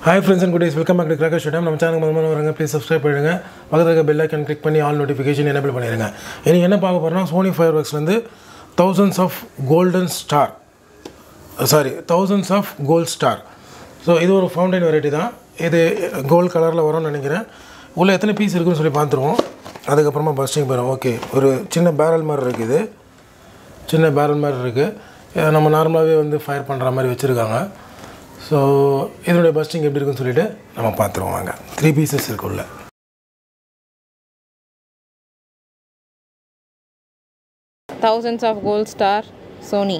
hi friends and cuties welcome back to cracker shoot நம்ம channel முதல்ல வராங்க please subscribe பண்ணிடுங்க பக்கத்தில் இருக்க பெல் ஐக்கன் கிளிக் பண்ணி ஆல் நோட்டிஃபிகேஷன் எனேபிள் பண்ணிடுங்க இனி என்ன பார்க்க போகிறோம்னா சோனி ஃபயர் ஒர்க்ஸ்லேருந்து thousands of golden star sorry thousands of gold star so இது ஒரு ஃபவுண்டைன் வெரைட்டி தான் இது கோல்ட் கலரில் வரும்னு நினைக்கிறேன் உள்ளே எத்தனை பீஸ் இருக்குன்னு சொல்லி பார்த்துருவோம் அதுக்கப்புறமா பஸ்டிங் போயிடும் ஓகே ஒரு சின்ன பேரல் மாதிரி இருக்குது சின்ன பேரல் மாதிரி இருக்குது நம்ம நார்மலாகவே வந்து ஃபயர் பண்ணுற மாதிரி வச்சுருக்காங்க ஸோ இதனுடைய பஸ்டிங் எப்படி இருக்குன்னு சொல்லிட்டு நம்ம பார்த்துருவோம் வாங்க த்ரீ பீசஸ் இருக்குள்ள thousands of gold star sony